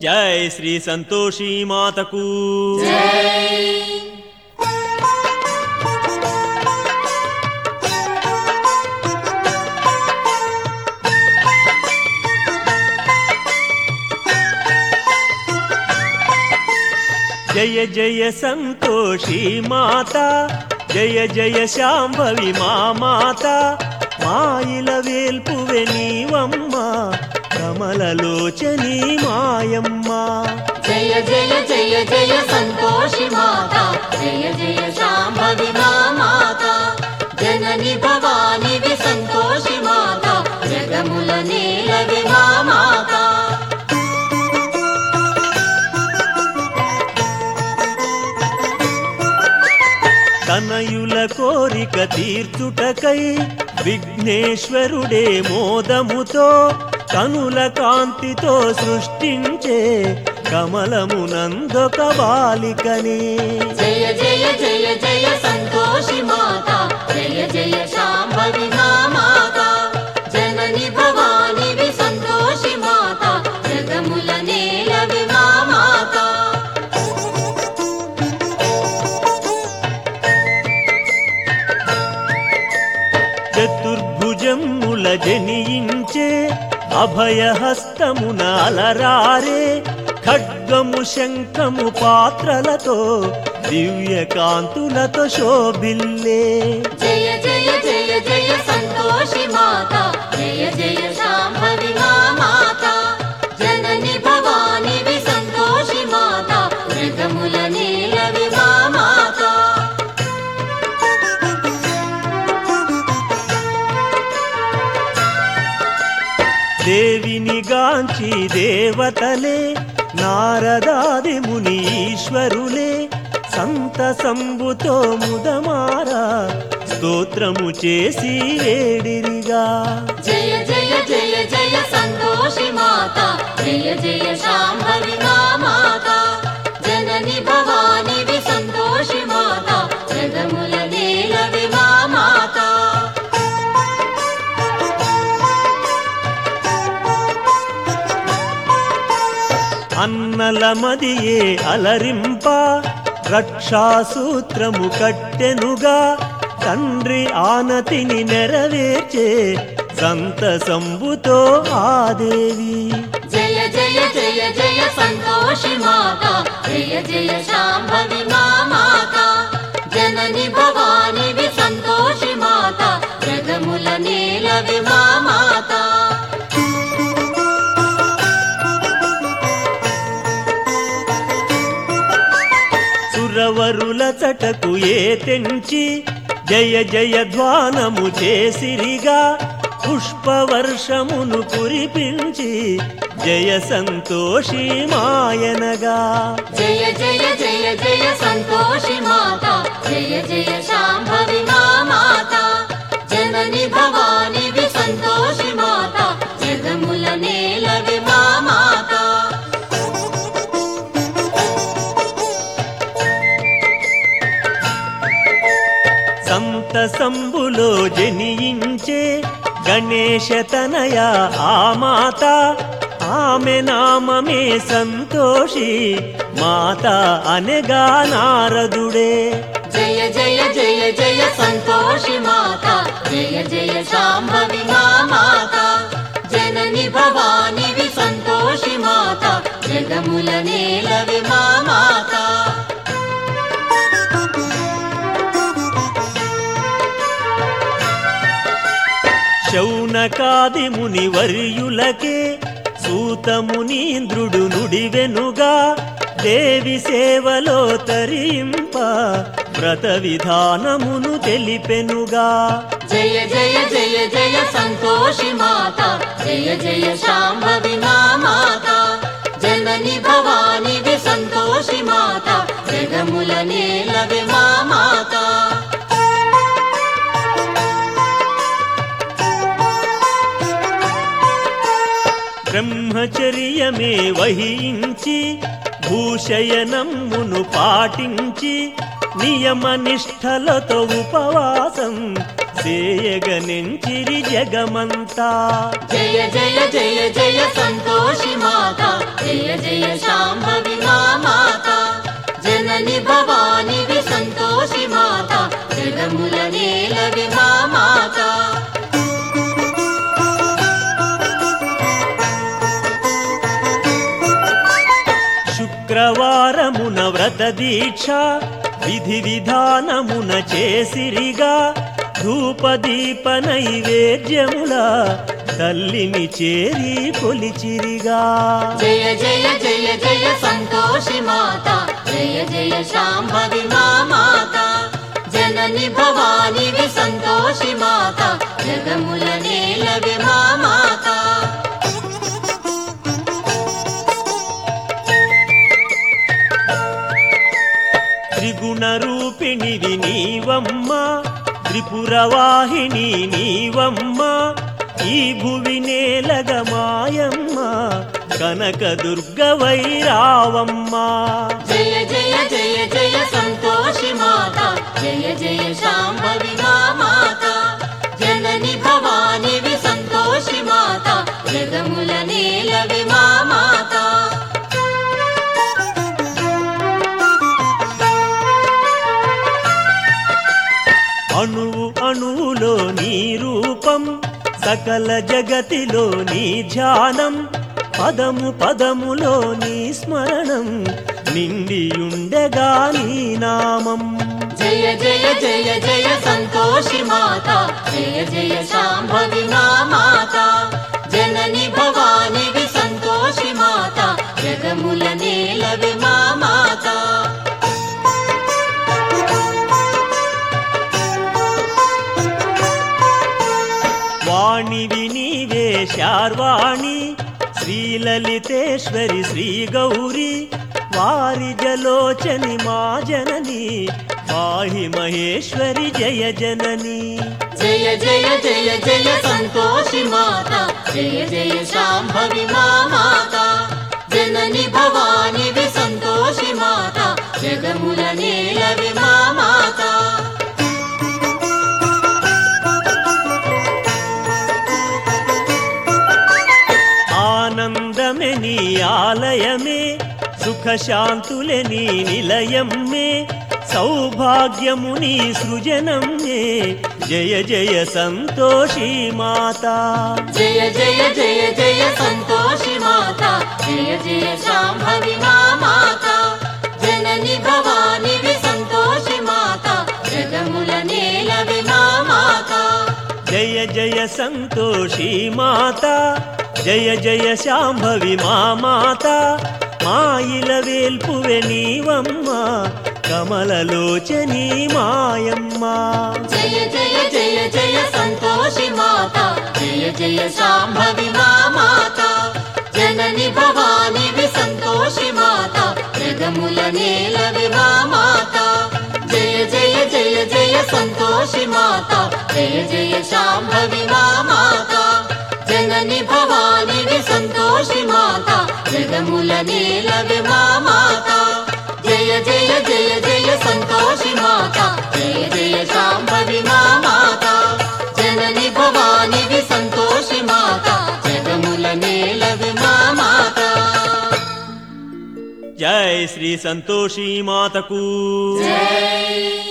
జై శ్రీ సంతోషి మాతకు జయ జయ సంతోషి మాత జయ జయ శాంభవి మా మాత మాయిల వేల్పువె నీవమ్మ కమలలోచని మాయమ్మ జయ జయ జయ జయ సంతోషి మాత జయ జయ శాంభవి మా మాత జనని భవానివి సంతోషి మాత జగముల నీలవి మా మాత తనయుల కోరిక తీర్చుటకై విఘ్నేశ్వరుడే మోదముతో కనుల కాంతితో సృష్టించే కమలమునందొక బాలికనే జయ జయ జయ జయ సంతోషి మాత జయ జయ శాంభవి మా మాత జనని భవానివి సంతోషి మాత జగముల నీలవి మా మాత చతుర్భుజముల జనియించే అభయహస్తమున అలరారే ఖడ్గము శంఖము పాత్రలతో దివ్య కాంతులతో శోభిల్లే జయ జయ జయ జయ సంతోషి మాత జయ జయ శాంభవి మా మాత జనని భవానివి సంతోషి మాత జగముల నీలవి మా మాత దేవిని గాంచి దేవతలే నారదాది ముని ఈశ్వరులే సంతసంబుతో ముదమారా స్తోత్రము చేసి వేడిరిగా జయ జయ జయ జయ సంతోషి మాత జయ జయ శాంభవి మా మాత జనని భవానివి సంతోషి మాత జగముల నీలవి మా మాత అన్నల మదియే అలరింప రక్షాసూత్రము కట్టెనుగా తండ్రి ఆనతిని నెరవేర్చే సంతసంబుతో ఆదేవి జయ జయ జయ జయ సంతోషి మాత జయ జయ శాంభవి మా మాత జనని భవానివి సంతోషి మాత జగముల నీలవి మా మాత సురవరుల చటకు ఏ తెంచి జయ జయ ధ్వానము చేసిరిగా పుష్పవర్షమును కురిపించి జయ సంతోషి మాయనగా జయ జయ జయ జయ సంతోషి మాత జయ జయ శాంభవి మా మాత జనని భవానివి సంతోషి మాత జగముల నీలవి మా మాత సంతసంబులో జనియించే గణేశ తనయ ఆ మాత ఆమె నామమే సంతోషి మాత అనగా నారదుడే జయ జయ జయ జయ సంతోషి మాత జయ జయ శాంభవి మా మాత జనని భవానివి సంతోషి మాత జగముల నీలవి మా మాత శౌనకాది ముని వర్యులకే సూతమునీంద్రుడు నుడివెనుగా దేవి సేవలో తరింప వ్రత విధానమును తెలిపెనుగా జయ జయ జయ జయ సంతోషి మాత జయ జయ శాంభవి మా మాత జనని భవానివి సంతోషి మాత జగముల నీలవి మా మాత బ్రహ్మచర్యమే వహించి భూషయనమ్మును పాటించి నియమ నిష్ఠలతో ఉపవాసం చేయగనెంచిరి జగమంతా జయ జయ జయ జయ సంతోషి మాత జయ జయ శాంభవి మా మాత జనని భవానివి సంతోషి మాత జగముల నేలవి మా మాత శుక్రవారమున వ్రత దీక్ష విధి విధానమున చేసిరిగా ధూపదీప నైవేద్యముల తల్లిని చేరి కొలిచిరిగా జయ జయ జయ జయ సంతోషి మాత జయ జయ శాంభవి మా మాత జనని భవానివి సంతోషి మాత జగముల నేలవి మా మాత త్రిగుణ రూపిణివి నీవమ్మ త్రిపురవాహిని నీవమ్మ ఈ భువి నేలగ మాయమ్మ కనక దుర్గవై రావమ్మ జయ జయ జయ జయ సంతోషి మాత జయ జయ శాంభవి మా మాత జనని భవానివి సంతోషి మాత జగముల నేలవి మా మాత అణువు అణువులో నీ రూపం సకల జగతిలో నీ ధ్యానం పదము పదములో నీ స్మరణం నిండియుండగా నీ నామం జయ జయ జయ జయ సంతోషి మాత జయ జయ శాంభవి మా మాత జనని భవానివి సంతోషి మాత జగముల నేలవి మా మాత వాణివి నీవే శార్వాణి శ్రీలలితేశ్వరి శ్రీ గౌరి వారి జలోచని మా జనని పాహి మహేశ్వరి జయ జనని జయ జయ జయ జయ సంతోషి మాత జయ జయ శాంభవి మా మాత జనని భవానివి సంతోషి మాత జగముల నేలవి మా మాత ఆనందమే నీ ఆలయమే సుఖ శాంతులే నీ నిలయమే సౌభాగ్యము నీ సృజనమే జయ జయ సంతోషి మాతా జయ జయ జయ జయ సంతోషి మాత జయ జయ శాంభవి మా మాత జనని భవానివి సంతోషి మాత జగముల నేలవి మా మాత జయ జయ సంతోషి మాత జయ జయ శాంభవి మా మాత మాయిల వేల్పువె నీవమ్మ కమలలోచని మాయమ్మ జయ జయ జయ జయ సంతోషి మాత జయ జయ శాంభవి మా మాత జనని భవానివి సంతోషి మాత జగముల నేలవి మా మాత జయ జయ జయ జయ సంతోషి మాత జయ జయ శాంభవి మా మాత జనని భవానివి సంతోషి మాత జగముల నేలవి మా మాత జయ జయ జయ జయ సంతోషి మాత జయ జయ శాంభవి మా మాత జనని భవానివి సంతోషి మాత జగముల నేలవి మా మాత జై శ్రీ సంతోషి మాతకు జై